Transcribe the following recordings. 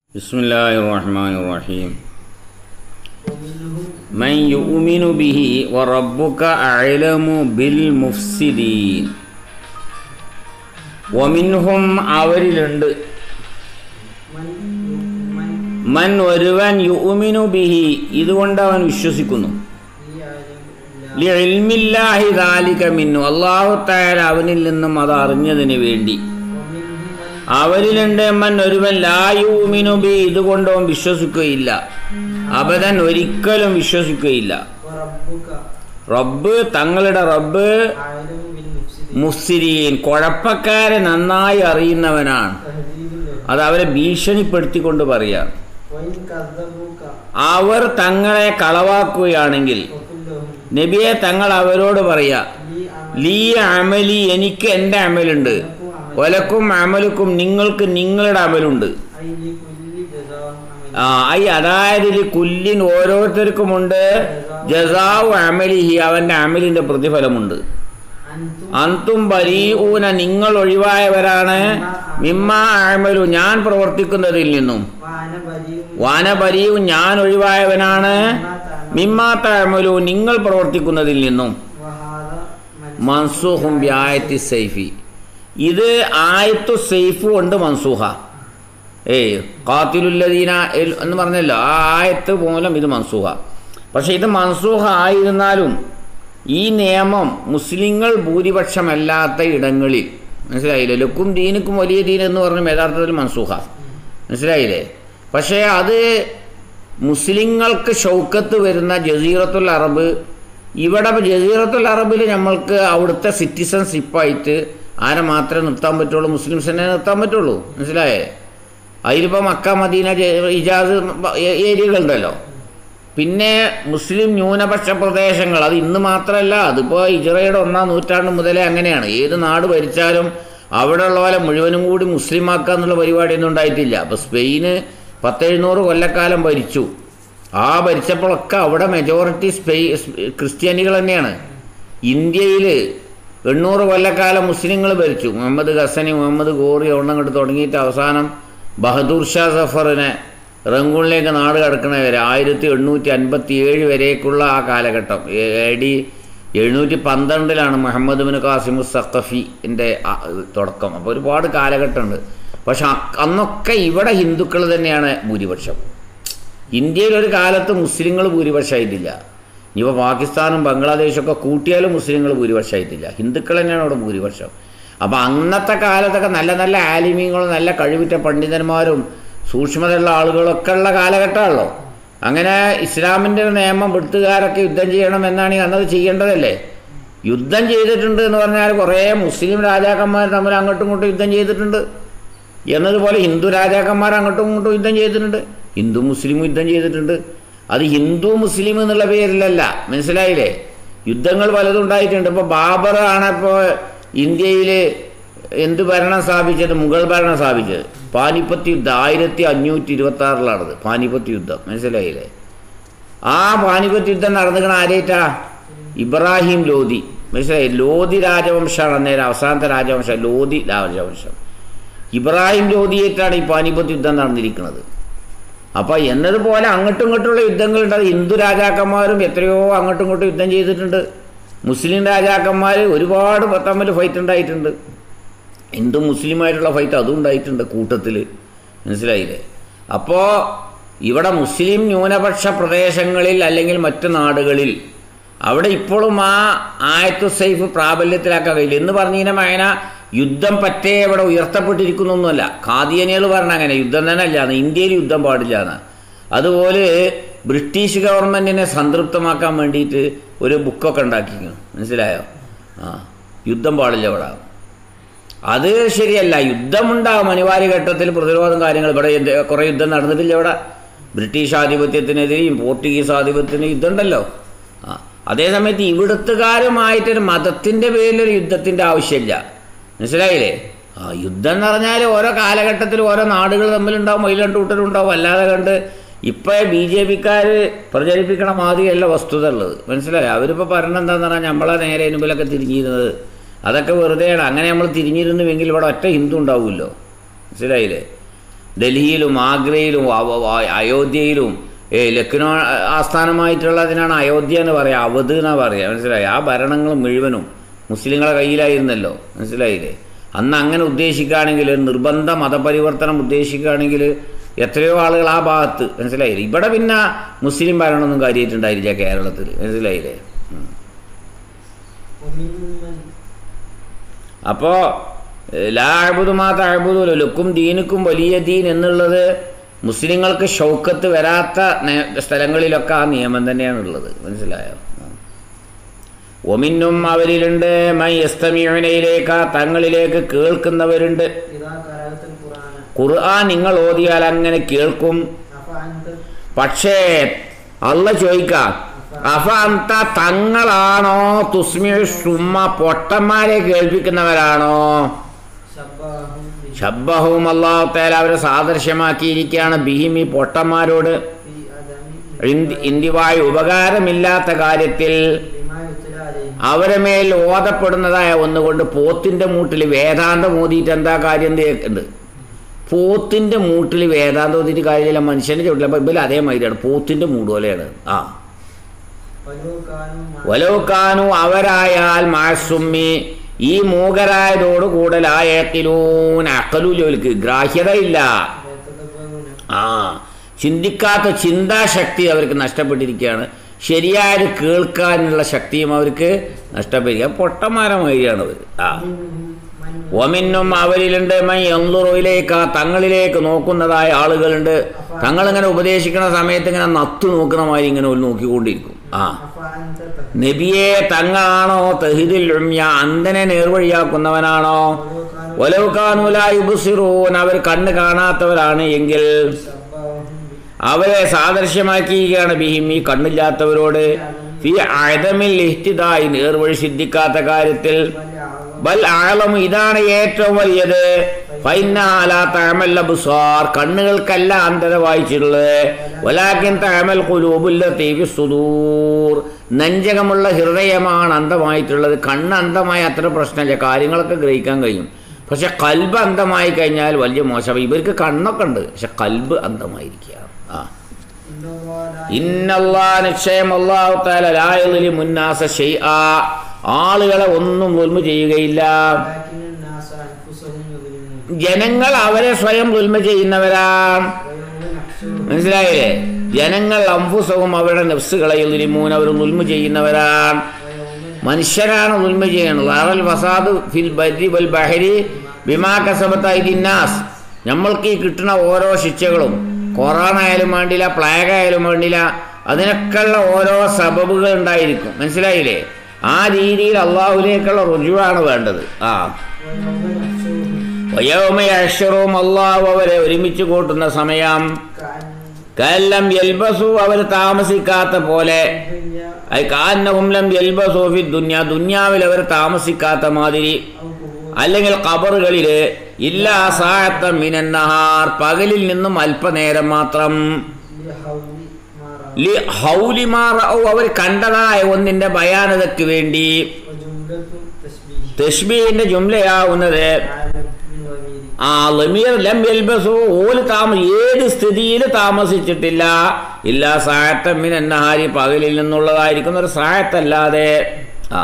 بسم الله الرحمن الرحيم من يؤمن به وربك أعلم بالمفسدين ومنهم അവരിലുണ്ട് മൻ ഒരുവൻ യുമിനു ബിഹി ഇതുകൊണ്ട് അവൻ വിശ്വസിക്കുന്നു ലിൽമില്ലാഹി ദാലിക മിന്നു അള്ളാഹു താര അവനിൽ നിന്നും അത് അറിഞ്ഞതിന് വേണ്ടി അവരിലുണ്ട് മൻ ഒരുവൻ ലായുമിനു ബി ഇതുകൊണ്ട് അവൻ വിശ്വസിക്കുകയില്ല അബദൻ ഒരിക്കലും വിശ്വസിക്കുകയില്ല റബ്ബ് തങ്ങളുടെ റബ്ബ് മുസ്ലിരീൻ കുഴപ്പക്കാരെ നന്നായി അറിയുന്നവനാണ് അത് അവരെ ഭീഷണിപ്പെടുത്തിക്കൊണ്ട് പറയാം അവർ തങ്ങളെ കളവാക്കുകയാണെങ്കിൽ നബിയെ തങ്ങൾ അവരോട് പറയാ ലീ അമലി എനിക്ക് എൻ്റെ അമലുണ്ട് ഒലക്കും അമലുക്കും നിങ്ങൾക്ക് നിങ്ങളുടെ അമലുണ്ട് ആ ഐ അതായത് ഈ കുല്ലിൻ ഓരോരുത്തർക്കുമുണ്ട് ജസാവു അമലിഹി അവന്റെ അമലിന്റെ പ്രതിഫലമുണ്ട് അന്തും ബരീഊന നിങ്ങൾ ഒഴിവായവരാണ് മിമ്മ അമലു ഞാൻ പ്രവർത്തിക്കുന്നതിൽ നിന്നും വാനബരിയും ഞാൻ ഒഴിവായവനാണ് മിമ്മാത്ത അമലു നിങ്ങൾ പ്രവർത്തിക്കുന്നതിൽ നിന്നും മൻസൂഹും വ്യായത്തി സൈഫി ഇത് ആയത്തു സൈഫ് കൊണ്ട് മൻസൂഹ ഏയ് കാത്തിലുല്ലദീന എൽ- എന്ന് പറഞ്ഞല്ലോ ആ ആയത്ത് മൂലം ഇത് മൻസൂഹ പക്ഷെ ഇത് മൻസൂഹ ആയിരുന്നാലും ഈ നിയമം മുസ്ലിങ്ങൾ ഭൂരിപക്ഷമല്ലാത്ത ഇടങ്ങളിൽ മനസ്സിലായില്ലേ ലുക്കും ദീനുക്കും വലിയ ദീൻ എന്ന് പറഞ്ഞ യഥാർത്ഥത്തിൽ മൻസൂഹ മനസ്സിലായില്ലേ പക്ഷേ അത് മുസ്ലിങ്ങൾക്ക് ഷൗക്കത്ത് വരുന്ന ജസീറത്തുൽ അറബ് ഇവിടെ ഇപ്പൊ ജസീറത്തുൽ അറബിൽ നമ്മൾക്ക് അവിടുത്തെ സിറ്റിസൺഷിപ്പായിട്ട് ആരെ മാത്രമേ നിർത്താൻ പറ്റുള്ളൂ മുസ്ലിംസിനെ നിർത്താൻ പറ്റുള്ളൂ മനസ്സിലായേ അതിലിപ്പോൾ മക്ക മദീന ജെ- ഇജാസ് ബ- ഏ- ഏരിയകളുണ്ടല്ലോ പിന്നെ മുസ്ലിം ന്യൂനപക്ഷ പ്രദേശങ്ങൾ അത് ഇന്ന് മാത്രമല്ല അതിപ്പോൾ ഇജറയുടെ ഒന്നാം നൂറ്റാണ്ട് മുതലേ അങ്ങനെയാണ് ഏത് നാട് ഭരിച്ചാലും അവിടെ ഉള്ളവരെ മുഴുവനും കൂടി മുസ്ലിമാക്കുക എന്നുള്ള പരിപാടിയൊന്നും ഉണ്ടായിട്ടില്ല അപ്പോൾ സ്പെയിന് പത്തെഴുന്നൂറ് കൊല്ലക്കാലം ഭരിച്ചു ആ ഭരിച്ചപ്പോഴൊക്കെ അവിടെ മെജോറിറ്റി സ്പെയി ക്രിസ്ത്യാനികൾ തന്നെയാണ് ഇന്ത്യയിൽ എണ്ണൂറ് കൊല്ലക്കാലം മുസ്ലിങ്ങൾ ഭരിച്ചു മുഹമ്മദ് ഖസനി മുഹമ്മദ് ഗോറി ഒന്നങ്ങോട്ട് തുടങ്ങിയിട്ട് അവസാനം ബഹദൂർ ഷാ സഫറിനെ റങ്കൂണിലേക്ക് നാട് കടക്കണ വരെ ആയിരത്തി എണ്ണൂറ്റി അൻപത്തി ഏഴ് വരേക്കുള്ള ആ കാലഘട്ടം എ ഡി എഴുന്നൂറ്റി പന്ത്രണ്ടിലാണ് മുഹമ്മദ് ബിൻ കാസിമു സഖഫിൻ്റെ തുടക്കം അപ്പോൾ ഒരുപാട് കാലഘട്ടമുണ്ട് പക്ഷെ അ- അന്നൊക്കെ ഇവിടെ ഹിന്ദുക്കൾ തന്നെയാണ് ഭൂരിപക്ഷം ഇന്ത്യയിൽ ഒരു കാലത്ത് മുസ്ലിങ്ങൾ ഭൂരിപക്ഷമായിട്ടില്ല ഇനിയിപ്പോൾ പാകിസ്ഥാനും ബംഗ്ലാദേശൊക്കെ കൂട്ടിയാലും മുസ്ലിങ്ങൾ ഭൂരിപക്ഷമായിട്ടില്ല ഹിന്ദുക്കൾ തന്നെയാണ് അവിടെ ഭൂരിപക്ഷം അപ്പോൾ അന്നത്തെ കാലത്തൊക്കെ നല്ല നല്ല ആലിമ്യങ്ങളും നല്ല കഴിവുറ്റ പണ്ഡിതന്മാരും സൂക്ഷ്മതയുള്ള ആളുകളൊക്കെ ഉള്ള കാലഘട്ടമാണല്ലോ അങ്ങനെ ഇസ്ലാമിൻ്റെ നിയമം വെട്ടുകാരൊക്കെ യുദ്ധം ചെയ്യണം എന്നാണ് ഈ അന്നത് ചെയ്യേണ്ടതല്ലേ യുദ്ധം ചെയ്തിട്ടുണ്ട് എന്ന് പറഞ്ഞാൽ കുറേ മുസ്ലിം രാജാക്കന്മാർ തമ്മിൽ അങ്ങോട്ടും ഇങ്ങോട്ടും യുദ്ധം ചെയ്തിട്ടുണ്ട് എന്നതുപോലെ ഹിന്ദു രാജാക്കന്മാർ അങ്ങോട്ടും ഇങ്ങോട്ടും യുദ്ധം ചെയ്തിട്ടുണ്ട് ഹിന്ദു മുസ്ലിം യുദ്ധം ചെയ്തിട്ടുണ്ട് അത് ഹിന്ദു മുസ്ലിം എന്നുള്ള പേരിലല്ല മനസ്സിലായില്ലേ യുദ്ധങ്ങൾ പലതും ഉണ്ടായിട്ടുണ്ട് ഇപ്പോൾ ബാബർ ആണ് ഇപ്പോൾ ഇന്ത്യയിൽ എന്ത് ഭരണം സ്ഥാപിച്ചത് മുഗൾ ഭരണം സ്ഥാപിച്ചത് പാനിപ്പത്ത് യുദ്ധം ആയിരത്തി അഞ്ഞൂറ്റി ഇരുപത്തി ആറിലാണത് പാനിപ്പത്ത് യുദ്ധം മനസ്സിലായില്ലേ ആ പാനിപ്പത്ത് യുദ്ധം നടന്നിക്കണ ആരേറ്റാ ഇബ്രാഹിം ലോധി മനസ്സിലായി ലോധി രാജവംശമാണ് അന്നേരം അവസാനത്തെ രാജവംശം ലോധി രാജവംശം ഇബ്രാഹിം ലോധിയായിട്ടാണ് ഈ പാനിപ്പത്ത് യുദ്ധം നടന്നിരിക്കുന്നത് അപ്പോൾ എന്നതുപോലെ അങ്ങോട്ടും ഇങ്ങോട്ടുള്ള യുദ്ധങ്ങളുണ്ട് അത് ഹിന്ദു രാജാക്കന്മാരും എത്രയോ അങ്ങോട്ടും ഇങ്ങോട്ടും യുദ്ധം ചെയ്തിട്ടുണ്ട് മുസ്ലിം രാജാക്കന്മാർ ഒരുപാട് തമ്മിൽ ഫൈറ്റ് ഉണ്ടായിട്ടുണ്ട് ഹിന്ദു മുസ്ലിമായിട്ടുള്ള ഫൈറ്റ് അതും ഉണ്ടായിട്ടുണ്ട് കൂട്ടത്തിൽ മനസ്സിലായില്ലേ അപ്പോൾ ഇവിടെ മുസ്ലിം ന്യൂനപക്ഷ പ്രദേശങ്ങളിൽ അല്ലെങ്കിൽ മറ്റു നാടുകളിൽ അവിടെ ഇപ്പോഴും ആ ആയത്തു സൈഫ് പ്രാബല്യത്തിലാക്കാൻ കഴിയില്ല എന്ന് പറഞ്ഞു കഴിഞ്ഞാൽ മയന യുദ്ധം പറ്റേ ഇവിടെ ഉയർത്തപ്പെട്ടിരിക്കുന്നൊന്നുമല്ല ഖാദിയനികൾ പറഞ്ഞ അങ്ങനെ യുദ്ധം തന്നെ അല്ല ഇന്ത്യയിൽ യുദ്ധം പാടില്ല എന്ന് അതുപോലെ ബ്രിട്ടീഷ് ഗവൺമെൻറ്റിനെ സംതൃപ്തമാക്കാൻ വേണ്ടിയിട്ട് ഒരു ബുക്കൊക്കെ ഉണ്ടാക്കിക്കുന്നു മനസ്സിലായോ ആ യുദ്ധം പാടില്ല ഇവിടെ അത് ശരിയല്ല യുദ്ധമുണ്ടാകും അനിവാര്യ ഘട്ടത്തിൽ പ്രതിരോധം കാര്യങ്ങൾ ഇവിടെ എന്ത് കുറേ യുദ്ധം നടന്നിട്ടില്ല ഇവിടെ ബ്രിട്ടീഷ് ആധിപത്യത്തിനെതിരെയും പോർച്ചുഗീസ് ആധിപത്യത്തിന് യുദ്ധം ഉണ്ടല്ലോ ആ അതേസമയത്ത് ഇവിടുത്തുകാരുമായിട്ടൊരു മതത്തിൻ്റെ പേരിലൊരു യുദ്ധത്തിൻ്റെ ആവശ്യമില്ല മനസ്സിലായില്ലേ ആ യുദ്ധം എന്ന് പറഞ്ഞാൽ ഓരോ കാലഘട്ടത്തിൽ ഓരോ നാടുകൾ തമ്മിലുണ്ടാവും അതിൽ രണ്ട് കൂട്ടരുണ്ടാവും അല്ലാതെ കണ്ട് ഇപ്പം ബി ജെ പിക്കാർ പ്രചരിപ്പിക്കണ മാതിരിയല്ല വസ്തുത ഉള്ളത് മനസ്സിലായോ അവരിപ്പോൾ പറഞ്ഞ എന്താണെന്ന് പറഞ്ഞാൽ നമ്മളെ നേരെ മുമ്പിലൊക്കെ തിരിഞ്ഞിരുന്നത് അതൊക്കെ വെറുതെയാണ് അങ്ങനെ നമ്മൾ തിരിഞ്ഞിരുന്നുവെങ്കിൽ ഇവിടെ ഒറ്റ ഹിന്ദു ഉണ്ടാവുമല്ലോ മനസ്സിലായില്ലേ ഡൽഹിയിലും ആഗ്രയിലും അവ- അവ- അയോധ്യയിലും ഏ ലക്നോ ആസ്ഥാനമായിട്ടുള്ളതിനാണ് അയോധ്യ എന്ന് പറയുക അവധ് എന്നാ പറയുക മനസ്സിലായി ആ ഭരണങ്ങൾ മുഴുവനും മുസ്ലിങ്ങളെ കയ്യിലായിരുന്നല്ലോ മനസ്സിലായില്ലേ അന്ന് അങ്ങനെ ഉദ്ദേശിക്കുകയാണെങ്കിൽ ഒരു നിർബന്ധ മതപരിവർത്തനം ഉദ്ദേശിക്കുകയാണെങ്കിൽ എത്രയോ ആളുകൾ ആ ഭാഗത്ത് മനസ്സിലായില്ലേ ഇവിടെ പിന്നെ മുസ്ലിം ഭരണമൊന്നും കാര്യമായിട്ടുണ്ടായിരില്ല കേരളത്തിൽ മനസ്സിലായില്ലേ ഉം. وممن അപ്പോൾ ലാബുദ് മാ താബുദുലോ ലുക്കും ദീനുക്കും വലിയ ദീൻ എന്നുള്ളത് മുസ്ലിങ്ങൾക്ക് ഷൗക്കത്ത് വരാത്ത നേ- സ്ഥലങ്ങളിലൊക്കെ ആ നിയമം തന്നെയാണ് ഉള്ളത് മനസ്സിലായോ ഒമിന്നും അവരിലുണ്ട് മൈ എസ്തമീനയിലേക്ക് തങ്ങളിലേക്ക് കേൾക്കുന്നവരുണ്ട് إذا قرأت القرآن ഖുർആൻ നിങ്ങൾ ഓതിയാൽ അങ്ങനെ കേൾക്കും أفأنت പക്ഷേ അല്ല ചോദിക്കാം അഫ അന്ത തങ്ങളാണോ തുസ്മി സുമ്മ പൊട്ടന്മാരെ കേൾപ്പിക്കുന്നവരാണോ شبههم به ശബ്ബഹവും അള്ളാഹു തേല അവരെ സാദൃശ്യമാക്കിയിരിക്കുകയാണ് ബിഹിം ഈ പൊട്ടന്മാരോട് في عدم ഇന്തി- ഇന്ത്യവായു ഉപകാരമില്ലാത്ത കാര്യത്തിൽ بما يتلى عليه അവരെ മേൽ ഓതപ്പെടുന്നതായ ഒന്നുകൊണ്ട് പോത്തിന്റെ മൂട്ടിൽ വേദാന്തം ഓതിയിട്ട് എന്താ കാര്യം ഉണ്ട് പോത്തിന്റെ മൂട്ടിൽ വേദാന്തം ഓതിയിട്ട് കാര്യമില്ല മനുഷ്യന്റെ ചുട്ടില്ല അപ്പം ഇവര് അതേമാതിരിയാണ് പോത്തിന്റെ മൂട് പോലെയാണ് ആ ولو كانوا مع വലോക്കാനു അവരായാൽ മാസുമ്മി ഈ മൂകരായതോട് കൂടുതലായത്തിലൂൻ അക്കലൂലോൽക്ക് ഗ്രാഹ്യതയില്ല يتدبرون ആ ചിന്തിക്കാത്ത ചിന്താശക്തി അവർക്ക് നഷ്ടപ്പെട്ടിരിക്കുകയാണ് ശരിയായത് കേൾക്കാനുള്ള ശക്തിയും അവർക്ക് നഷ്ടപ്പെട്ടിരിക്കുക പൊട്ടന്മാരമായിരിക്കുകയാണ് അവർ ആ منهم من ഒമിന്നും അവരിലുണ്ട് മൈ എന്നുറയിലേക്ക് തങ്ങളിലേക്ക് നോക്കുന്നതായ ആളുകളുണ്ട് തങ്ങളിങ്ങനെ ഉപദേശിക്കുന്ന സമയത്ത് ഇങ്ങനെ നത്തു നോക്കുന്ന മാതിരി ഇങ്ങനെ ഒരു നോക്കിക്കൊണ്ടിരിക്കും ആ أفأنت تهدي നബിയെ തങ്ങളാണോ തഹിദിൽ ഉമ്യ അന്ധനെ നേർവഴിയാക്കുന്നവനാണോ ولو كانوا ഒലവുക്കാനുലായുബുസിറൂൻ അവർ കണ്ണ് കാണാത്തവരാണ് എങ്കിൽ شبههم به അവരെ സാദൃശ്യമാക്കിയിരിക്കുകയാണ് ബിഹിം ഈ കണ്ണില്ലാത്തവരോട് ഫി അഴതമിൽ ഇഹ്തിദായി നേർവഴി സിദ്ധിക്കാത്ത കാര്യത്തിൽ بل أعظم ബൽ ആളമു ഇതാണ് ഏറ്റവും വലിയത് ഫൈനാല തഴമല്ല ബുസാർ കണ്ണുകൾക്കല്ല അന്ധത വായിച്ചിട്ടുള്ളത് വലാക്കിൻ തഴമൽ കുലൂബുല്ല തീവി സുദൂർ നെഞ്ചകമുള്ള ഹൃദയമാണ് അന്ധമായിട്ടുള്ളത് കണ്ണ് അന്ധമായ അത്ര പ്രശ്നമില്ല കാര്യങ്ങളൊക്കെ ഗ്രഹിക്കാൻ കഴിയും പക്ഷെ കൽബ് അന്ധമായി കഴിഞ്ഞാൽ വലിയ മോശം ഇവർക്ക് കണ്ണൊക്കെ ഉണ്ട് പക്ഷെ കൽബ് അന്ധമായിരിക്കുക ആ إن الله لا ഇന്നല്ലാ നിശ്ചയം അള്ളാഹു താല ലായലി മുന്നാസ ഷെയ്ആ ആളുകളെ ഒന്നും ഉൽമ ചെയ്യുകയില്ല ولكن الناس أنفسهم يظلمون ജനങ്ങൾ അവരെ സ്വയം ഉൽമ ചെയ്യുന്നവരാണ് ويوم نحشرهم മനസ്സിലായില്ലേ ജനങ്ങൾ അംഫുസവും അവരുടെ നെഫ്സുകളെ എതിരിമൂൻ അവർ ഉൽമ ചെയ്യുന്നവരാണ് ويوم മനുഷ്യരാണ് ഉൽമ ചെയ്യുന്നത് അറൽ ഫസാദ് ഫിൽ ബരി വൽ ബഹരി ബിമാ കസബത്തായിന്നാസ് നമ്മൾക്ക് ഈ കിട്ടുന്ന ഓരോ ശിക്ഷകളും കൊറോണ ആയാലും വേണ്ടില്ല പ്ലാഗ് ആയാലും വേണ്ടില്ല അതിനൊക്കെയുള്ള ഓരോ സബബുകൾ ഉണ്ടായിരിക്കും മനസ്സിലായില്ലേ ആ രീതിയിൽ അള്ളാഹുലേക്കുള്ള റുജുവാണ് വേണ്ടത് ആ ويوم نحشرهم വയോമയക്ഷറവും അള്ളാഹു അവരെ ഒരുമിച്ച് കൂട്ടുന്ന സമയം كأن കല്ലം യൽബസു അവർ താമസിക്കാത്ത പോലെ الدنيا ഐ കാന്നഹും ലം യൽബസു ഫി ദുന്യ ദുന്യാവിൽ അവർ താമസിക്കാത്ത മാതിരി أو قبور അല്ലെങ്കിൽ ഖബറുകളില് ഇല്ലാ സായത്ത മിനന്നഹാർ പകലിൽ നിന്നും അല്പനേരം മാത്രം لحول ما رأوا ലി ഹൗലിമാർ അവർ കണ്ടതായ ഒന്നിന്റെ ഭയാനതയ്ക്ക് വേണ്ടി وجملة تشبيه തഷ്ബീഹിന്റെ ജുംലയാവുന്നത് عالم من ضمير ആ ലമീർ ലം യൽബസു ഓല് താമ ഏത് സ്ഥിതിയിൽ താമസിച്ചിട്ടില്ല ഇല്ലാ സായത്തമ്മിൻ എന്നഹാരി പകലിൽ നിന്നുള്ളതായിരിക്കുന്ന ഒരു സായത്തല്ലാതെ ആ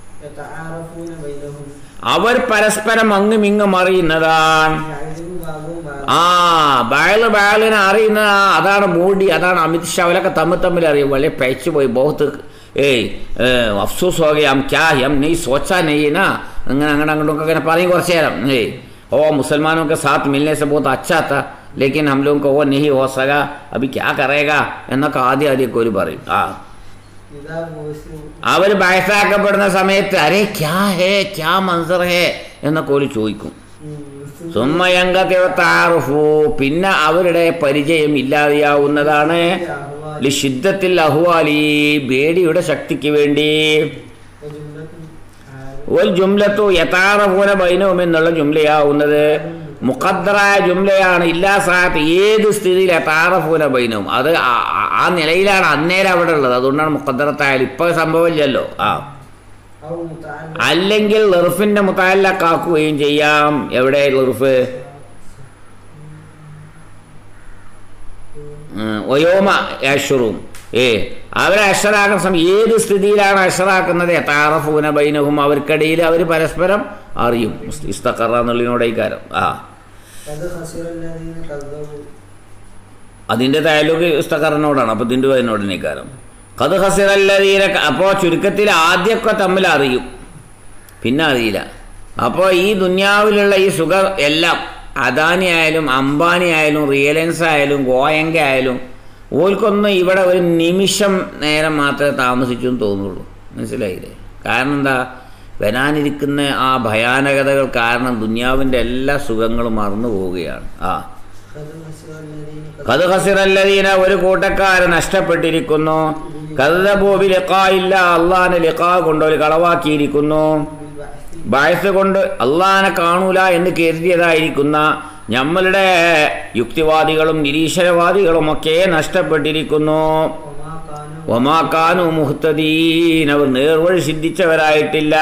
يتعارفون بينهم അവർ പരസ്പരം അങ്ങും ഇങ്ങും അറിയുന്നതാണ് يعرف بعضهم بعضا ആ ബാല് ബാലിനെ അറിയുന്ന അതാണ് മൂടി അതാണ് അമിത് ഷാ അവരൊക്കെ തമ്മിൽ തമ്മിൽ അറിയും വളരെ പയച്ചു പോയി ബഹുത്ത് ഏയ് ഏ, അഫ്സൂസ് ഹോ ഗയ ഹം ക്യാ ഹം നീ സോച്ചാ നെയ്യ് നാ അങ്ങനെ അങ്ങനെ അങ്ങോട്ടൊക്കെ അങ്ങനെ പറയും കുറച്ച് നേരം ഏയ് ഓ मुसलमानों के साथ मिलने से बहुत अच्छा था लेकिन हम लोगों को वो नहीं हो सका अभी क्या करेगा എന്നൊക്കെ ആദ്യം ആദ്യമൊക്കെ ഒരു പറയും ആ إذا بوسوا അവർ ബയസാക്കപ്പെടുന്ന സമയത്ത് അരേ ക്യാ ഹേ ക്യാ മൻസർ ഹേ എന്നൊക്കെ ഒരു ചോദിക്കും സുമ്മയങ്കത്തിവത്താറുഫു പിന്നെ അവരുടെ പരിചയം ഇല്ലാതെയാവുന്നതാണ് ലിഷിദ്ധത്തിൽ അഹ്വാലി ബേഡിയുടെ ശക്തിക്ക് വേണ്ടി وجملة عالم ഒരു ജുംലത്തു യഥാറഫൂന ബൈനവും എന്നുള്ള ജുംലയാവുന്നത് മുഖദ്ദറായ ജുംലയാണ് ഇല്ലാ സാത്ത് ഏത് സ്ഥിതിയിൽ യഥാറഫൂന ബൈനവും അത് ആ- ആ- ആ നിലയിലാണ് അന്നേരം അവിടെ ഉള്ളത് അതുകൊണ്ടാണ് മുഖദ്ദറത്തായാലും ഇപ്പൊ സംഭവമില്ലല്ലോ ആ أو متعلق അല്ലെങ്കിൽ ലിർഫിന്റെ മുത്താലക്കാക്കുകയും ചെയ്യാം എവിടെ ലിർഫ് ഒയോമ യഷുറും ഏ അവരെ അഷറാക്കുന്ന സമയം ഏത് സ്ഥിതിയിലാണ് അഷറാക്കുന്നത് താറഫൂന ബൈനഹും അവർക്കിടയിൽ അവർ പരസ്പരം അറിയും ഇസ്തഖറ എന്നുള്ളതിനോട് ഇക്കാരം ആ അത് ഹസീറല്ലാതീന കൽദബു അതിൻ്റെ താലൂക്ക് ഇസ്തഖറിനോടാണ് അപ്പോൾ ഇതിൻ്റെ അതിനോടിനെ ഇക്കാരം കത് ഹസിറല്ലതീര അപ്പോൾ ചുരുക്കത്തിൽ ആദ്യമൊക്കെ തമ്മിൽ അറിയും പിന്നെ അറിയില്ല അപ്പോൾ ഈ ദുന്യാവിലുള്ള ഈ സുഖം എല്ലാം അദാനി ആയാലും അംബാനി ആയാലും റിയലൻസ് ആയാലും ഗോയങ്ക ആയാലും ഓൽക്കൊന്നും ഇവിടെ ഒരു നിമിഷം നേരം മാത്രമേ താമസിച്ചു എന്ന് തോന്നുള്ളൂ മനസ്സിലായില്ലേ കാരണം എന്താ വരാനിരിക്കുന്ന ആ ഭയാനകതകൾ കാരണം ദുന്യാവിൻ്റെ എല്ലാ സുഖങ്ങളും മറന്നു പോവുകയാണ് ആ അത് ഹസീറല്ലാതീന കത് ഹസിറല്ലദീന ഒരു കൂട്ടക്കാര് നഷ്ടപ്പെട്ടിരിക്കുന്നു കഥബോബി ലിഖായില്ല അള്ളാഹിനെ ലിഖാ കൊണ്ട് ഒരു കളവാക്കിയിരിക്കുന്നു കൽദബു ബായസ് കൊണ്ട് അള്ളാഹിനെ കാണൂല എന്ന് കരുതിയതായിരിക്കുന്ന നമ്മളുടെ യുക്തിവാദികളും നിരീശ്വരവാദികളും ഒക്കെ നഷ്ടപ്പെട്ടിരിക്കുന്നു ഒമാ കാനു ഒമാക്കാനു മുഹ്തദീൻ അവർ നേർവഴി സിദ്ധിച്ചവരായിട്ടില്ല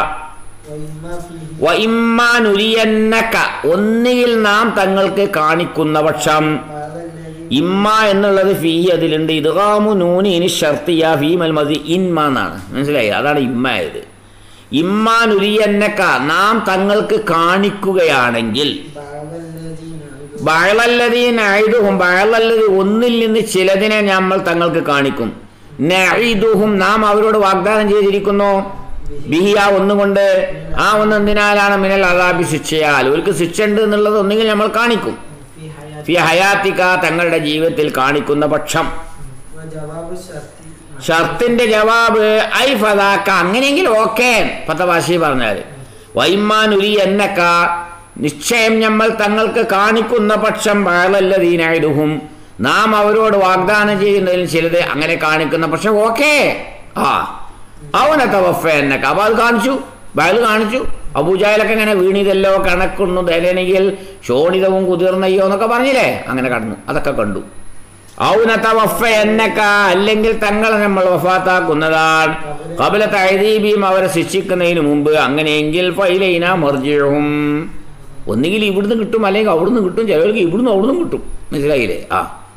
വഇമ്മാ ഫീഹി വഇമ്മാനുരിയന്നക ഒന്നുകിൽ നാം തങ്ങൾക്ക് കാണിക്കുന്ന പക്ഷം ഖാലല്ലദീ ഇമ്മ എന്നുള്ളത് ഫീ അതിലുണ്ട് ഇദ്ഗാമു നൂനി ഇനി ഷർത്തിയ ഫീമൽ മതി ഇൻമ എന്നാണ് മനസ്സിലായി അതാണ് ഇമ്മ ആയത് ഇമ്മാനുരിയന്നക്ക നാം തങ്ങൾക്ക് കാണിക്കുകയാണെങ്കിൽ ബഅദല്ലദീന ഇത് ബഴലല്ലതീനായുധവും ബഴലല്ലത് ഒന്നിൽ നിന്ന് ചിലതിനെ നമ്മൾ തങ്ങൾക്ക് കാണിക്കും നഈദുഹും നാം അവരോട് വാഗ്ദാനം ചെയ്തിരിക്കുന്നു ബിഹിയ ഒന്നുകൊണ്ട് ആ ഒന്ന് എന്തിനാലാണ് മിനൽ അതാബി ശിക്ഷയാൽ അവർക്ക് ശിക്ഷ ഉണ്ട് എന്നുള്ളത് ഒന്നുകിൽ നമ്മൾ കാണിക്കും ഫി ഹയാത്തി ഫി ഹയാത്തിക തങ്ങളുടെ ജീവിതത്തിൽ കാണിക്കുന്ന പക്ഷം വജവാബു ശർത്തി ഷർത്തിന്റെ ജവാബ് ഐ ഫതാക്ക അങ്ങനെയെങ്കിൽ ഓക്കെ പത്തവാശി പറഞ്ഞാൽ വൈമാനുരി എന്നക്ക നിശ്ചയം നമ്മൾ തങ്ങൾക്ക് കാണിക്കുന്ന പക്ഷം ബാലല്ലതീനായിടുഹും നാം അവരോട് വാഗ്ദാനം ചെയ്യുന്നതിൽ ചിലത് അങ്ങനെ കാണിക്കുന്ന പക്ഷം ഓക്കെ ആ അവനത്തെ വഫ എന്നൊക്കെ അപ്പൊ അത് കാണിച്ചു ബയൽ കാണിച്ചു അബൂജാലൊക്കെ ഇങ്ങനെ വീണിതല്ലോ കണക്കുന്നു ധരണെങ്കിൽ ശോണിതവും കുതിർന്നയ്യോ എന്നൊക്കെ പറഞ്ഞില്ലേ അങ്ങനെ കടന്നു അതൊക്കെ കണ്ടു ഔനത്ത വഫ എന്നക്ക അല്ലെങ്കിൽ തങ്ങളെ നമ്മൾ വഫാത്താക്കുന്നതാണ് കപില തൈദീബിയും അവരെ ശിക്ഷിക്കുന്നതിന് മുമ്പ് അങ്ങനെയെങ്കിൽ ഫൈലൈന മർജിഴും ഒന്നുകിൽ ഇവിടുന്ന് കിട്ടും അല്ലെങ്കിൽ അവിടുന്ന് കിട്ടും ചിലവർക്ക് ഇവിടുന്ന് അവിടുന്ന് കിട്ടും മനസ്സിലായില്ലേ ആ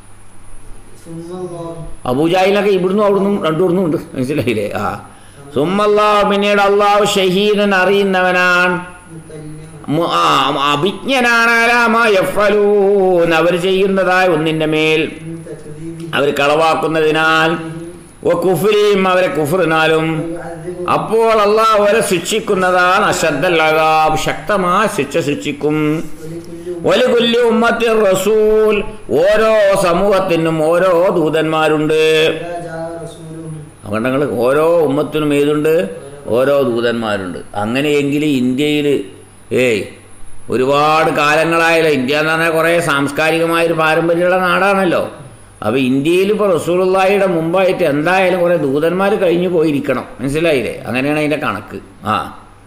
സുമ്മല്ലാഹു അബൂജാഹിലൊക്കെ ഇവിടുന്നും അവിടുന്നും രണ്ടിവിടുന്നും ഉണ്ട് മനസ്സിലായില്ലേ ആ സുമ്മല്ലാഹു പിന്നീട് അള്ളാഹു ഷഹീദൻ അറിയുന്നവനാണ് മുത്തല്ലിമ മു- ആ, അഭിജ്ഞനാണ് അലാമ യഫ്അലൂൻ അവർ ചെയ്യുന്നതായ ഒന്നിന്റെ മേൽ മിൻ തക്ദീബി അവർ കളവാക്കുന്നതിനാൽ ഓ കുഫിരിയും അവരെ കുഫറിനാലും വയുഅദ്ദിബു അപ്പോൾ അള്ളാഹ് അവരെ ശിക്ഷിക്കുന്നതാണ് അശ്രദ്ധല്ലാകാം ശക്തമായ ശിക്ഷ ശിക്ഷിക്കും വലികുല്ലു ഒരു കൊല്ലി ഉമ്മത്തിൽ റസൂൽ ഓരോ സമൂഹത്തിനും ഓരോ ദൂതന്മാരുണ്ട് ഇദാ ജാ റസൂലുഹും അപകടങ്ങൾ ഓരോ ഉമ്മത്തിനും ഏതുണ്ട് ഓരോ ദൂതന്മാരുണ്ട് അങ്ങനെയെങ്കിൽ ഇന്ത്യയിൽ ഏയ് ഒരുപാട് കാലങ്ങളായല്ലോ ഇന്ത്യ എന്ന് പറഞ്ഞാൽ കുറേ സാംസ്കാരികമായൊരു പാരമ്പര്യമുള്ള നാടാണല്ലോ അപ്പോൾ ഇന്ത്യയിൽ ഇപ്പോൾ റസൂലുള്ളാഹിയുടെ മുമ്പായിട്ട് എന്തായാലും കുറേ ദൂതന്മാർ കഴിഞ്ഞു പോയിരിക്കണം മനസ്സിലായില്ലേ അങ്ങനെയാണ് അതിൻ്റെ കണക്ക് ആ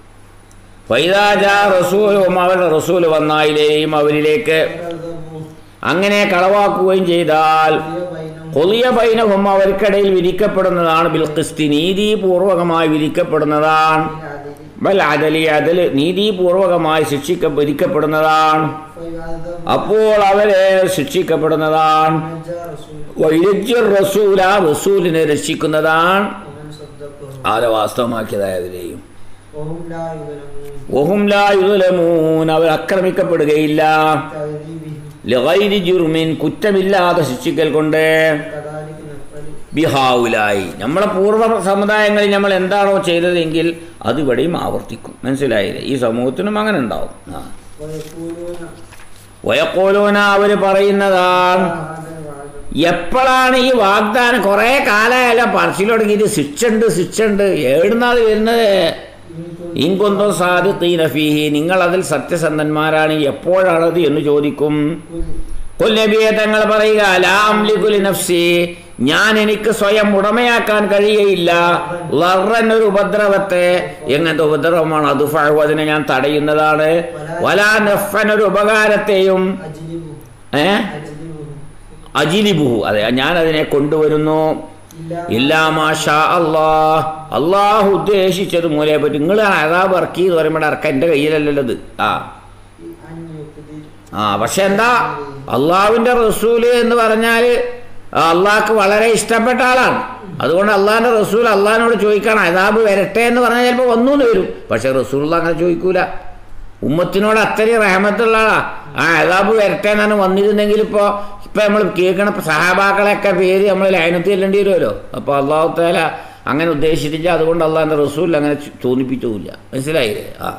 ഫൈദാജ റസൂലും അവരുടെ റസൂൽ വന്നായിലേയും അവരിലേക്ക് വറദബു അങ്ങനെ കളവാക്കുകയും ചെയ്താൽ ഹിയ ബൈനഹും കൊളിയ പൈനവും അവർക്കിടയിൽ വിധിക്കപ്പെടുന്നതാണ് ബിൽക്കിസ്തി നീതിപൂർവകമായി വിധിക്കപ്പെടുന്നതാണ് ബിൽഅദലി ബൽ അദലി അതിൽ നീതിപൂർവകമായി ശിക്ഷിക്ക വിധിക്കപ്പെടുന്നതാണ് ഫയുഅദ്ദബു അപ്പോൾ അവരെ ശിക്ഷിക്കപ്പെടുന്നതാണ് ജാ റസൂലുഹും വൈരജ്യ റസൂല റസൂലിനെ രക്ഷിക്കുന്നതാണ് വമൻ സദ്ദഖഹു ആരെ വാസ്തവമാക്കിയതായവരെയും വഹും ലാ യുലമൂൻ ഒഹും ലാ യുലമൂൻ അവർ ആക്രമിക്കപ്പെടുകയില്ല തഅദീബിഹിം ലഗൈരി ജുർമിൻ കുറ്റമില്ലാതെ ശിക്ഷിക്കൽ കൊണ്ട് കദാലിക നഫലു ബിഹാവുലായി നമ്മളെ പൂർവ്വ സമുദായങ്ങളിൽ നമ്മൾ എന്താണോ ചെയ്തതെങ്കിൽ അത് ഇവിടെയും ആവർത്തിക്കും മനസ്സിലായില്ലേ ഈ സമൂഹത്തിനും അങ്ങനെ ഉണ്ടാവും ആ വയഖൂലൂന വയക്കോലോന അവർ പറയുന്നതാണ് ഹാദൽ വഅദ എപ്പോഴാണ് ഈ വാഗ്ദാനം കുറേ കാലമായാലും പറച്ചിൽ തുടങ്ങിയിട്ട് ശിക്ഷ ഉണ്ട് ശിക്ഷ ഉണ്ട് എവിടുന്നാത് വരുന്നത് ഇങ്കൊന്തം സാദിഖീന ഫീഹി നിങ്ങൾ അതിൽ സത്യസന്ധന്മാരാണ് എപ്പോഴാണത് എന്ന് ചോദിക്കും കൊല്ലബിയെ തങ്ങൾ പറയുക ലാംലികുലി നഫ്സി ഞാൻ എനിക്ക് സ്വയം ഉടമയാക്കാൻ കഴിയയില്ല ലറൻ ഒരു ഉപദ്രവത്തെ എങ്ങനത്തെ ഉപദ്രവമാണ് അത് ഫഴു അതിനെ ഞാൻ തടയുന്നതാണ് വലാ നഫൻ ഒരു ഉപകാരത്തെയും അജ്ലിബു ഏ അജ്ലിബു അജിലിബുഹു അതെ ഞാൻ അതിനെ കൊണ്ടുവരുന്നു ഇല്ലാ ഇല്ലാ മാഷാ അള്ളാഹ് അള്ളാഹു ഉദ്ദേശിച്ചത് മൂലയെ പറ്റി നിങ്ങൾ അതാബ് ഇറക്കി എന്ന് പറയുമ്പോൾ ഇറക്ക എൻ്റെ കയ്യിലല്ലല്ലോ ഇത് ആ അൻ യുഖ്ദിർ ആ പക്ഷെ എന്താ അള്ളാഹുവിൻ്റെ റസൂല് എന്ന് പറഞ്ഞാൽ അള്ളാഹ്ക്ക് വളരെ ഇഷ്ടപ്പെട്ട ആളാണ് അതുകൊണ്ട് അള്ളാഹിൻ്റെ റസൂൽ അള്ളാഹിനോട് ചോദിക്കണം അതാബ് വരട്ടെ എന്ന് പറഞ്ഞാൽ ചിലപ്പോൾ വന്നു എന്ന് വരും പക്ഷേ റസൂൽ അങ്ങനെ ചോദിക്കൂല ഉമ്മത്തിനോട് അത്രയും റഹമത്തുള്ള ആളാ ആ അതാബ് വരട്ടെ എന്നാണ് വന്നിരുന്നെങ്കിൽ ഇപ്പോൾ ഇപ്പം നമ്മൾ കേൾക്കണ സഹാബാക്കളെയൊക്കെ പേര് നമ്മൾ ലൈനത്തിൽ ചെല്ലേണ്ടി വരുമല്ലോ അപ്പോൾ അള്ളാഹു താല അങ്ങനെ ഉദ്ദേശിച്ചില്ല അതുകൊണ്ട് അള്ളാഹിൻ്റെ റസൂൽ അങ്ങനെ ചോ- തോന്നിപ്പിച്ചില്ല മനസ്സിലായില്ലേ ആ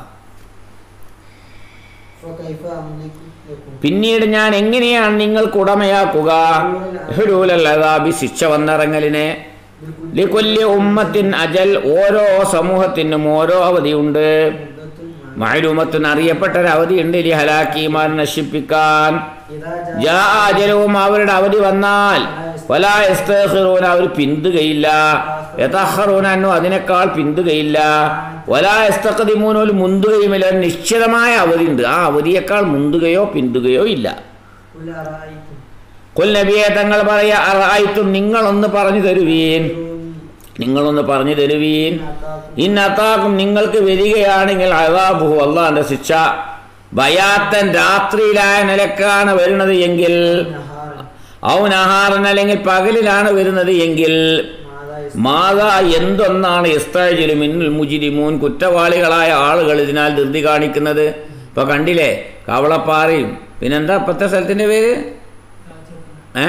فكيف أملك لكم പിന്നീട് ഞാൻ എങ്ങനെയാണ് നിങ്ങൾക്ക് ഉടമയാക്കുക ഹുലൂലൽ അദാബി ശിക്ഷ വന്നിറങ്ങലിനെ بكل ലികൊല്ലി ഉമ്മത്തിൻ അജൽ ഓരോ സമൂഹത്തിനും ഓരോ അവധിയുണ്ട് مدة മഴരൂമത്തിന് അറിയപ്പെട്ട ഒരു അവധിയുണ്ട് ലി ഹലാക്കിമാൻ നശിപ്പിക്കാൻ إذا ജാ جاء അജലവും അവരുടെ അവധി വന്നാൽ വലാ യസ്തഖിറൂന അവർ പിന്തുകയില്ല യതഖറൂന അന്നു അതിനേക്കാൾ പിന്തുകയില്ല വലാ യസ്തഖദിമൂന ഒരു മുന്തുകയുമില്ല ഒരു നിശ്ചിതമായ അവധി ഉണ്ട് ആ അവധിയേക്കാൾ മുന്തുകയോ പിന്തുകയോ ഇല്ല قل أرأيتم കൊൽ നബിയെ തങ്ങൾ പറയാ അറായിത്തും നിങ്ങളൊന്ന് പറഞ്ഞു തരുവീൻ നിങ്ങളൊന്ന് പറഞ്ഞു തരുവീൻ ഇന്നത്താക്കും നിങ്ങൾക്ക് വരികയാണെങ്കിൽ അതാബുഹു അള്ളാന്റെ ശിക്ഷ ബയാത്തൻ രാത്രിയിലായ നിലക്കാണ് വരുന്നത് എങ്കിൽ نهارا ഔ നഹാറൻ അല്ലെങ്കിൽ പകലിലാണ് വരുന്നത് എങ്കിൽ ماذا മാതാ എന്തൊന്നാണ് ഇസ്താജിലും മിന്നുൽ മുജിരിമൂൻ കുറ്റവാളികളായ ആളുകൾ ഇതിനാൽ ധൃതി കാണിക്കുന്നത് ഇപ്പൊ കണ്ടില്ലേ കവളപ്പാറയും പിന്നെന്താ ഇപ്പത്തെ സ്ഥലത്തിന്റെ പേര് ഏ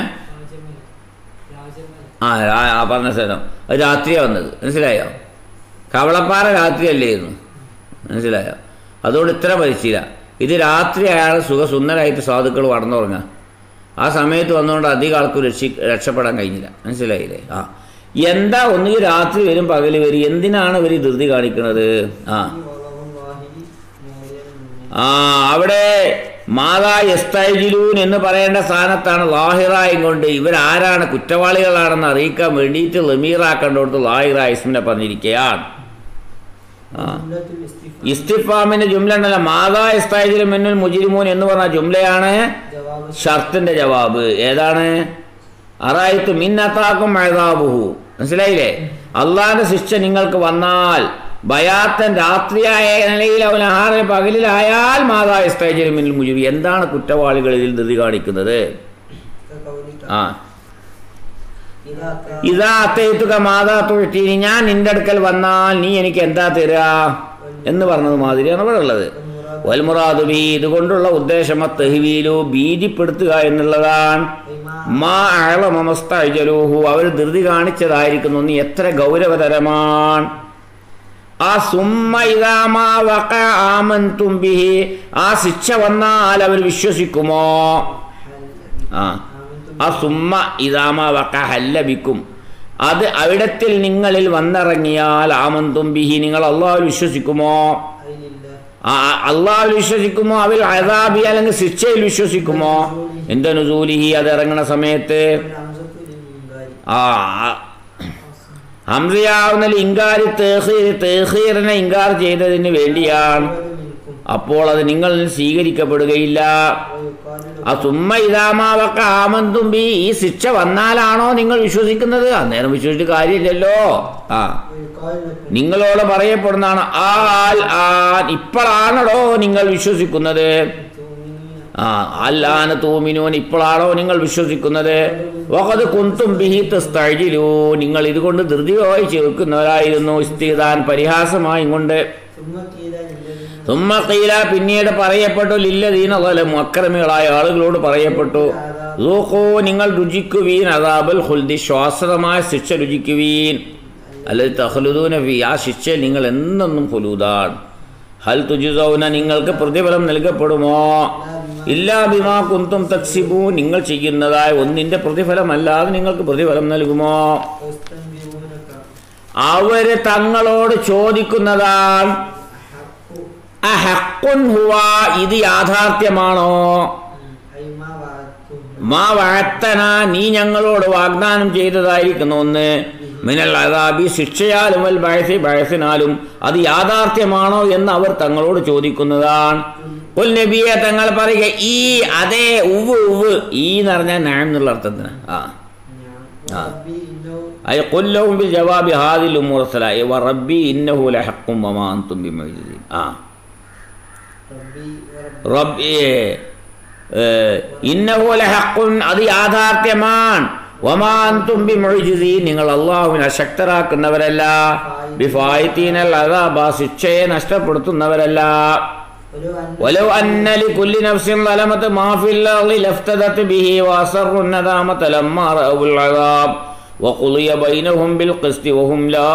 ആ ആ- ആ പറഞ്ഞ സ്ഥലം അത് രാത്രിയാണ് വന്നത് മനസ്സിലായോ കവളപ്പാറ രാത്രിയല്ലായിരുന്നു മനസ്സിലായോ അതുകൊണ്ട് ഇത്ര പരിശീല ഇത് രാത്രി അയാൾ സുഖസുന്ദരായിട്ട് സാധുക്കൾ കടന്നുറങ്ങാം ആ സമയത്ത് വന്നുകൊണ്ട് അധികം ആൾക്ക് രക്ഷി രക്ഷപ്പെടാൻ കഴിഞ്ഞില്ല മനസ്സിലായില്ലേ ആ എന്താ ഒന്നുകിൽ രാത്രി വരും പകല് വരും എന്തിനാണ് ഇവർ ഈ ധൃതി കാണിക്കുന്നത് ആ والله واحد مولى ആ അവിടെ മാതാ എസ്തൈജിലൂൻ എന്ന് പറയേണ്ട സ്ഥാനത്താണ് ലാഹിറായും കൊണ്ട് ഇവരാരാണ് കുറ്റവാളികളാണെന്ന് അറിയിക്കാൻ വേണ്ടിയിട്ട് ലമീറാക്കേണ്ടടുത്ത് ലാഹിറ ഇസ്മിനെ പറഞ്ഞിരിക്കുകയാണ് ആ جملة الاستفهام ഇസ്തിഫാമിന്റെ ജുംല ഉണ്ടല്ലോ മാതാ എസ്തൈജിലും മിന്നുൽ മുജിരിമൂൻ എന്ന് പറഞ്ഞ ജുംലയാണ് جواب ഷർത്തിന്റെ ജവാബ് ഏതാണ് അറായിത്തു മിന്നത്താക്കും അഴതാബുഹു മനസ്സിലായില്ലേ അള്ളാന്റെ ശിക്ഷ നിങ്ങൾക്ക് വന്നാൽ ബയാത്തൻ രാത്രിയായ നിലയിൽ അവൻ ആഹാരം പകലിലായാൽ മാതാ എസ്തൈജിലും മിന്നുൽ മുജിരി എന്താണ് കുറ്റവാളികൾ ഇതിൽ ധൃതി കാണിക്കുന്നത് كقولك ആ إذا كان ഇതാ അത്തേത്തുക മാതാ തൊഴുത്തി ഞാൻ നിന്റെ അടുക്കൽ വന്നാൽ നീ എനിക്ക് എന്താ തരാ എന്ന് പറഞ്ഞത് മാതിരിയാണ് ഇവിടെ ഉള്ളത് المراد വൽമുറാദുബി ഇതുകൊണ്ടുള്ള ഉദ്ദേശം തെഹ്വീലു ഭീതിപ്പെടുത്തുക എന്നുള്ളതാണ് أي ما മാ അഴമമസ്തജലൂഹു അവർ ധൃതി കാണിച്ചതായിരിക്കുന്നു നീ എത്ര ഗൗരവതരമാണ് ആ സുമ്മ ഇതാമാ വക ആമൻതും ബിഹി ആ ശിക്ഷ വന്നാൽ അവർ വിശ്വസിക്കുമോ حل ആ ആ സുമ്മ ഇതാമ വക ഹല്ലബിക്കും അത് അവിടത്തിൽ നിങ്ങളിൽ വന്നിറങ്ങിയാൽ ആമന്തും ബിഹി നിങ്ങൾ അള്ളാഹുൽ വിശ്വസിക്കുമോ أي لله ആ അള്ളാഹുൽ വിശ്വസിക്കുമോ അവർ അതാബി അല്ലെങ്കിൽ ശിക്ഷയിൽ വിശ്വസിക്കുമോ എന്താ നുസൂലിഹി അത് ഇറങ്ങണ സമയത്ത് والهمزة للإنكار ആ ഹംസയാവുന്ന ഇങ്കാരി തേഹീർ തേഹീറിനെ ഇങ്കാർ ചെയ്തതിന് വേണ്ടിയാണ് يقبل منكم അപ്പോൾ അത് നിങ്ങളിൽ നിന്ന് സ്വീകരിക്കപ്പെടുകയില്ല ويقال له ആ സുമ്മ ഇതാമാവക്ക ആമന്തുമ്പി ഈ ശിക്ഷ വന്നാലാണോ നിങ്ങൾ വിശ്വസിക്കുന്നത് അന്നേരം വിശ്വസിച്ചിട്ട് കാര്യമില്ലല്ലോ ആ ويقال لكم നിങ്ങളോട് പറയപ്പെടുന്നതാണ് ആൽ ആൻ ഇപ്പോഴാണോ നിങ്ങൾ വിശ്വസിക്കുന്നത് تؤمنون ആ അല്ലാന് തൂമിനൂൻ ഇപ്പോഴാണോ നിങ്ങൾ വിശ്വസിക്കുന്നത് വഖദ് കുന്തും ബിഹി തസ്തഅജിലൂ നിങ്ങൾ ഇതുകൊണ്ട് ധൃതിയായി ചേർക്കുന്നവരായിരുന്നു ഇസ്തിദാൻ പരിഹാസമായി കൊണ്ട് ثم قيل للذين തുമ്മ ഖീല പിന്നീട് പറയപ്പെട്ടു ലില്ലദീന ളലമു അക്രമികളായ ആളുകളോട് പറയപ്പെട്ടു ൂഖൂ നിങ്ങൾ രുചിക്കുവീൻ അതാബൽ ഹുൽദി ശ്വാസതമായ ശിക്ഷ രുചിക്കുവീൻ അല്ലത് തഹ്ലുദൂന ഫി ആ ശിക്ഷ നിങ്ങൾ എന്നെന്നും ഹുലൂദാൻ ഹൽ തുജുസൗന നിങ്ങൾക്ക് പ്രതിഫലം നൽകപ്പെടുമോ ഇല്ലാ ബിമാ കുന്തും തക്സിബൂ നിങ്ങൾ ചെയ്യുന്നതായ ഒന്നിന്റെ പ്രതിഫലമല്ലാതെ നിങ്ങൾക്ക് പ്രതിഫലം നൽകുമോ ويستنبئونك അവര് തങ്ങളോട് ചോദിക്കുന്നതാണ് أحق അഹക്കുൻ ഹുവ ഇത് യാഥാർത്ഥ്യമാണോ أي ما وعدتم മാ വാഴ്ത്തന നീ ഞങ്ങളോട് വാഗ്ദാനം ചെയ്തതായിരിക്കുന്നു ഒന്ന് മിനൽ അതാബി ശിക്ഷയാലും വൽ ബഴസി ബഴസിനാലും അത് യാഥാർത്ഥ്യമാണോ എന്ന് അവർ തങ്ങളോട് ചോദിക്കുന്നതാണ് പുൽ നബിയെ തങ്ങൾ പറയുക ഈ അതേ ഉവ് ഉവ് ഈ എന്ന് പറഞ്ഞാൽ നാം എന്നുള്ള അർത്ഥത്തിന് ആ نعم وربي إنه അയ കൊല്ലവും ബിൽ ജവാബി ഹാദിൽ മുറസലായി വ റബ്ബി ഇന്നഹു ലഹഖും വമാ അൻതും ബിമുഅ്ജിസീൻ ആ ربي ورب റബ്ബി ഇന്നപോലെ ഹക്കുൻ അത് യാഥാർത്ഥ്യമാണ് ഒമാന്തും ബിമൊഴിജുതി നിങ്ങൾ അള്ളാഹുവിനെ അശക്തരാക്കുന്നവരല്ല ബിഫായിത്തീനൽ അതാബ ശിക്ഷയെ നഷ്ടപ്പെടുത്തുന്നവരല്ല ولو أن ولو أن لكل نفس ظلمت ما في الأرض لافتدت به وأسروا الندامة لما رأوا العذاب وقضي بينهم بالقسط وهم لا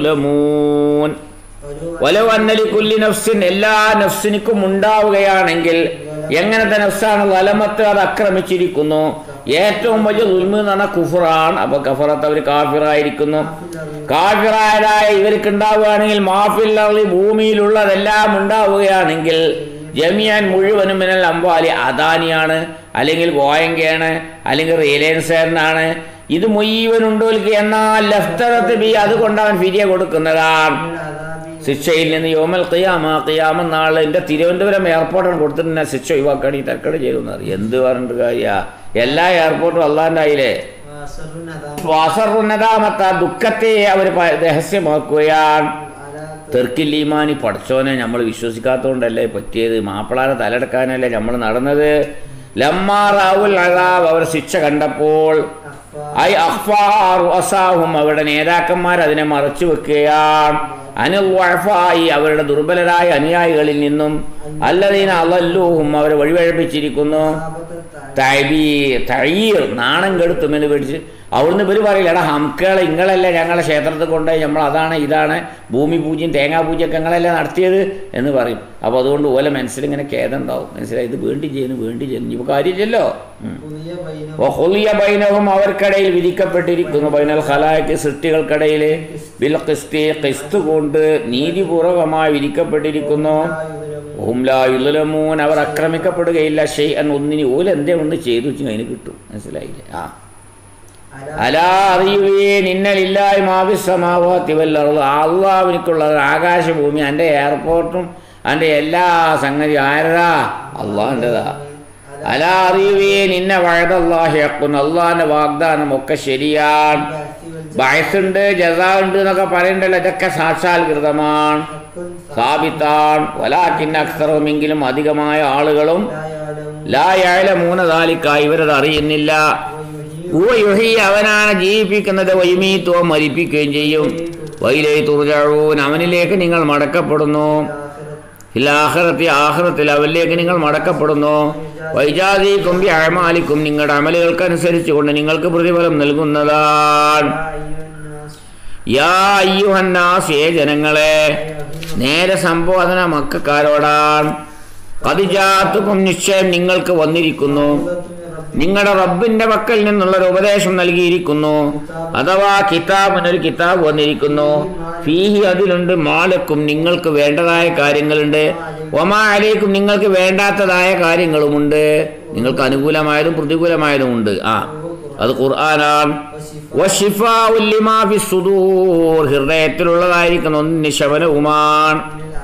يظلمون ولو വലവ് അന്നലി കുല്ലി നഫ്സിൻ എല്ലാ നഫ്സിനിക്കും ഉണ്ടാവുകയാണെങ്കിൽ എങ്ങനത്തെ നഫ്സാണ് വലമത്ത് അത് ആക്രമിച്ചിരിക്കുന്നു ഏറ്റവും വലിയ ഉൽമ എന്ന് പറഞ്ഞാൽ കുഫറാണ് അപ്പൊ കഫറത്ത് അവർ കാഫിറായിരിക്കുന്നു കാഫിറായതായ ഇവർക്ക് ഉണ്ടാവുകയാണെങ്കിൽ മാഫിൽ അർളി ഭൂമിയിലുള്ളതെല്ലാം ഉണ്ടാവുകയാണെങ്കിൽ ജമിയാൻ മുഴുവനും മിനൽ അമ്പാലി അദാനിയാണ് അല്ലെങ്കിൽ ഗോയങ്കയാണ് അല്ലെങ്കിൽ റിലയൻസ് ഇത് മുഴുവൻ ഉണ്ടോൽക്ക് എന്നാൽ ലഫ്തറത്ത് ബി അതുകൊണ്ട് അവൻ ഫിരിയ കൊടുക്കുന്നതാണ് العذاب ശിക്ഷയിൽ നിന്ന് യോമൽ ഖിയാമ ഖിയാമ നാളെ എൻ്റെ തിരുവനന്തപുരം എയർപോർട്ടാണ് കൊടുത്തിട്ട് ഞാൻ ശിക്ഷ ഒഴിവാക്കാൻ ഈ തർക്കട് ചെയ്യുന്നത് എന്ത് പറഞ്ഞിട്ട് കാര്യ എല്ലാ എയർപോർട്ടും അള്ളാൻ്റെ ആയില്ലേ وأسروا الندامة വാസറുന്നതാമത്ത ദുഃഖത്തെ അവർ രഹസ്യമാക്കുകയാണ് على തെർക്കില്ലീമാനി പഠിച്ചോനെ നമ്മൾ വിശ്വസിക്കാത്തതുകൊണ്ടല്ലേ പറ്റിയത് മാപ്പിളാരെ തലയെടുക്കാനല്ലേ നമ്മൾ നടന്നത് ലമ്മാറാവുൽ അഴാവ് അവർ ശിക്ഷ കണ്ടപ്പോൾ أخفى ഐ അഖ്ഫാർ അസാഹും അവരുടെ നേതാക്കന്മാർ അതിനെ മറച്ചു വെക്കുകയാണ് അനുവായി അവരുടെ ദുർബലരായ അനുയായികളിൽ നിന്നും അല്ലതീന അലല്ലൂഹും അവരെ വഴിവഴപ്പിച്ചിരിക്കുന്നു ثابت التعب തൈബീ തഴീർ നാണം കെടുത്തുമെന്ന് പേടിച്ച് അവിടുന്ന് ഇവർ പറയില്ല എടാ ഹംക്കളെ ഇങ്ങളല്ലേ ഞങ്ങളെ ക്ഷേത്രത്തിൽ കൊണ്ടുപോയി നമ്മൾ അതാണ് ഇതാണ് ഭൂമി പൂജ്യം തേങ്ങാ പൂജ്യമൊക്കെ ഞങ്ങളല്ലേ നടത്തിയത് എന്ന് പറയും അപ്പോൾ അതുകൊണ്ട് ഓല മനസ്സിലിങ്ങനെ ഖേദം ഉണ്ടാവും മനസ്സിലായി ഇത് വേണ്ടി ചെയ്യുന്നു വേണ്ടി ചെയ്യുന്നു ഇപ്പോൾ കാര്യമില്ലല്ലോ ഉം. قضي بينهم വഹുലിയ ബൈനഹും അവർക്കിടയിൽ വിധിക്കപ്പെട്ടിരിക്കുന്നു ബൈനൽ ഖലായ്ക്ക് സൃഷ്ടികൾക്കിടയിൽ ബിൽ ക്രിസ്തി ക്രിസ്തു കൊണ്ട് നീതിപൂർവകമായി വിധിക്കപ്പെട്ടിരിക്കുന്നു لا يظلمون ഹും ലാ യുലമൂൻ അവർ ആക്രമിക്കപ്പെടുകയില്ല ഷെയ് അൻ ഒന്നിന് ഓല് എന്തേ ഒന്ന് ചെയ്തു വെച്ചാൽ അതിന് കിട്ടും മനസ്സിലായില്ലേ ആ على അലാ അറിയുവേ നിന്നലില്ലായി മാവിസമാവാത്തി വല്ലറുള്ള അള്ളാവിനിക്കുള്ളത് ആകാശഭൂമി എൻ്റെ എയർപോർട്ടും എൻ്റെ എല്ലാ സംഗതി ആരതാ അള്ളാഹിൻ്റെതാ അലാ അറിയുവേ നിന്നെ വഴുതല്ലാഹിയക്കുന്നു അള്ളാഹിൻ്റെ വാഗ്ദാനം ഒക്കെ ശരിയാണ് البعث والجزاء വയസ്സുണ്ട് ജസാ ഉണ്ട് എന്നൊക്കെ പറയണ്ടല്ലോ ഇതൊക്കെ സാക്ഷാത്കൃതമാണ് حق സാബിത്താൻ വലാക്കിൻ അക്സറവുമെങ്കിലും അധികമായ ആളുകളും لا يعلمون ലായാല മൂന്നതാലിക്കായി ഇവരത് അറിയുന്നില്ല ويحيي യുഹി അവനാണ് ജീവിപ്പിക്കുന്നത് വൈമീത്തുവ മരിപ്പിക്കുകയും ചെയ്യും വൈലേ തുറജാഴൂൻ അവനിലേക്ക് നിങ്ങൾ മടക്കപ്പെടുന്നു الآخرة ഹിലാഹറത്തി ആഹ്റത്തിൽ അവനിലേക്ക് നിങ്ങൾ മടക്കപ്പെടുന്നു വൈജാതി കുമ്പി അഴമാലിക്കും നിങ്ങളുടെ അമലുകൾക്കനുസരിച്ച് കൊണ്ട് നിങ്ങൾക്ക് പ്രതിഫലം നൽകുന്നതാണ് يا أيها الناس യാ അയ്യുഹന്നാസ് ഏ ജനങ്ങളെ നേരെ സംബോധന മക്കാരോടാണ് കതിജാത്തുക്കും നിശ്ചയം നിങ്ങൾക്ക് വന്നിരിക്കുന്നു നിങ്ങളുടെ റബ്ബിന്റെ പക്കൽ നിന്നുള്ളൊരു ഉപദേശം നൽകിയിരിക്കുന്നു അഥവാ കിതാബിനൊരു കിതാബ് വന്നിരിക്കുന്നു ഫീഹി അതിലുണ്ട് മാലക്കും നിങ്ങൾക്ക് വേണ്ടതായ കാര്യങ്ങളുണ്ട് ഒമാ അലേക്കും നിങ്ങൾക്ക് വേണ്ടാത്തതായ കാര്യങ്ങളുമുണ്ട് നിങ്ങൾക്ക് അനുകൂലമായതും പ്രതികൂലമായതും ഉണ്ട് ആ അത് ഖുർആനാണ് വശിഫാഉൽ ലിമാ ഫിസ് സുദൂർ ഹൃദയത്തിലുള്ളതായിരിക്കുന്ന ഒന്നിന് ശമനവുമാണ്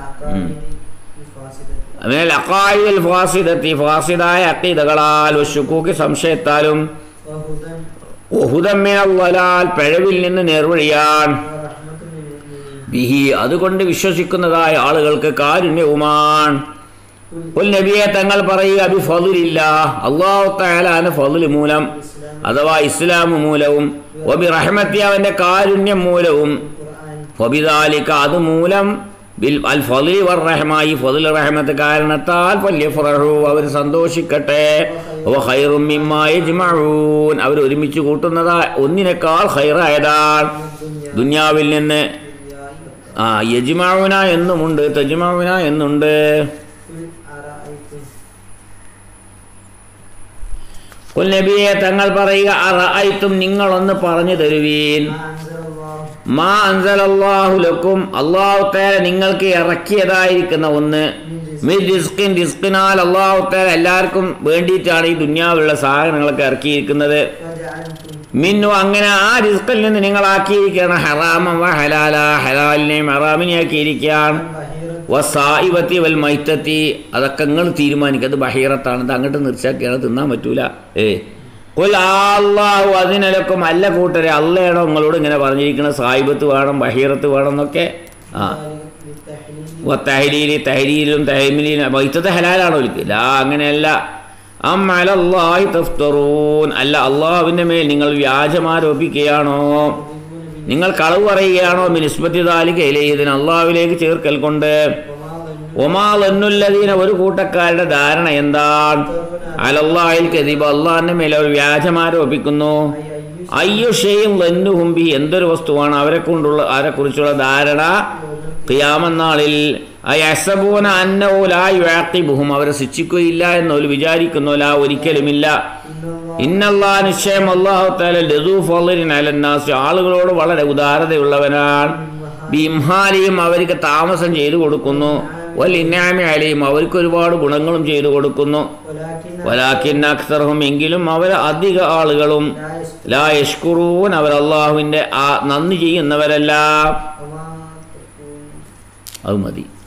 من العقائد الفاسدة അതിനാൽ അക്കായിദൽ ഫാസിദത്തി ഫാസിദായ അക്കീതകളാൽ വശുക്കൂക്ക് സംശയത്താലും وهدى ഒഹുദമ്മിനവലാൽ പിഴവിൽ നിന്ന് നേർവഴിയാൻ ورحمة للمؤمنين ബിഹി അതുകൊണ്ട് വിശ്വസിക്കുന്നതായ ആളുകൾക്ക് കാരുണ്യവുമാണ് قل ഒരു നബിയെ തങ്ങൾ പറയുക അബി ഫതിലില്ല അള്ളാഹു തആലാന് ഫതില് മൂലം الإسلام അഥവാ ഇസ്ലാം മൂലവും ഒബി റഹ്മത്തി അവന്റെ കാരുണ്യം മൂലവും القرآن ഫബിദാലിക അത് മൂലം ബിൽ അൽ ഫലി വർ റഹ്മായി ഫതിൽ റഹ്മത്ത് കാരണത്താൽ ഫല്യഫ്റഹു അവർ സന്തോഷിക്കട്ടെ അവ ഖൈറും മിമ്മാ യജ്മഊൻ അവർ ഒരുമിച്ച് കൂട്ടുന്നതാ ഒന്നിനേക്കാൾ ഖൈറായതാണ് الدنيا ദുനിയാവിൽ നിന്ന് الدنيا ആ യജ്മാവുന എന്നുമുണ്ട് തജ്മാവുന എന്നുണ്ട് قل أرأيتم കുൽ നബിയെ തങ്ങൾ പറയുക അറഅയ്തും നിങ്ങളൊന്ന് പറഞ്ഞു തരുവീൻ ما أنزل الله മാ അൻസലല്ലാഹു ലക്കും അള്ളാഹു തആല നിങ്ങൾക്ക് ഇറക്കിയതായിരിക്കുന്ന ഒന്ന് മിൻ റിസ്കിൻ റിസ്കിനാൽ അള്ളാഹു തആല എല്ലാവർക്കും വേണ്ടിയിട്ടാണ് ഈ ദുനിയാവിലുള്ള സാധനങ്ങളൊക്കെ ഇറക്കിയിരിക്കുന്നത് وجعلتم മിന്നു അങ്ങനെ ആ റിസ്കിൽ നിന്ന് നിങ്ങളാക്കിയിരിക്കുകയാണ് ഹറാമം വ ഹലാല ഹലാലിനെയും ഹറാമിനെയും ആക്കിയിരിക്കുകയാണ് بحيرة വസായിബത്തി വൽ മൈത്തത്തി അതൊക്കെ നിങ്ങൾ തീരുമാനിക്കുക അത് ബഹീറത്താണ് ഇത് അങ്ങോട്ട് നിർച്ചാക്കിയാണ് തിന്നാൻ പറ്റൂല ഏ കൊൽ അള്ളാഹു അതിനലക്കും അല്ല കൂട്ടരെ അല്ലയാണോ നിങ്ങളോട് ഇങ്ങനെ പറഞ്ഞിരിക്കുന്നത് സായിബത്ത് വേണം ബഹീറത്ത് വേണം എന്നൊക്കെ ആ للتحليل തഹരീലി തഹരീലും തഹമിലും മൈത്തത്തെ ഹലാലാണോ ഒലിക്ക് ലാ അങ്ങനെയല്ല അം അലല്ലാഹി തഫ്തറൂൻ അല്ല അള്ളാഹുവിൻ്റെ മേൽ നിങ്ങൾ വ്യാജമാരോപിക്കുകയാണോ നിങ്ങൾ കളവ് പറയുകയാണോ മിനിസ്ബത്തി താലിക ഇതിന് അള്ളാഹുവിലേക്ക് ചേർക്കൽ കൊണ്ട് ഒമാലന്നുല്ലതീന ഒരു കൂട്ടക്കാരുടെ ധാരണ എന്താണ് അലല്ലാഹിൽ കരീബ് അള്ളാഹിന്റെ മേൽ അവർ വ്യാജമാരോപിക്കുന്നു അയ്യുഷയും ലന്നുഹുംബി എന്തൊരു വസ്തുവാണ് അവരെ കൊണ്ടുള്ള അവരെ കുറിച്ചുള്ള ധാരണ ഖിയാമന്നാളിൽ അയസബൂന അന്നവുലായുബുഹും അവരെ ശിക്ഷിക്കുകയില്ല എന്നോല് വിചാരിക്കുന്നോല ഒരിക്കലുമില്ല ഇന്നല്ലാ നിശ്ചയം അള്ളാഹു താല ലദൂഫലിൻ അലന്നാസ് ആളുകളോട് വളരെ ഉദാരതയുള്ളവനാണ് ബിംഹാലിയും അവർക്ക് താമസം ചെയ്തു കൊടുക്കുന്നു വൽ ഇന്നാമി അലയും അവർക്ക് ഒരുപാട് ഗുണങ്ങളും ചെയ്തു കൊടുക്കുന്നു വലാക്കിൻ അക്സർഹും എങ്കിലും അവർ അധിക ആളുകളും ലാ യഷ്കുറൂൻ അവർ അള്ളാഹുവിൻ്റെ ആ നന്ദി ചെയ്യുന്നവരല്ല അത് മതി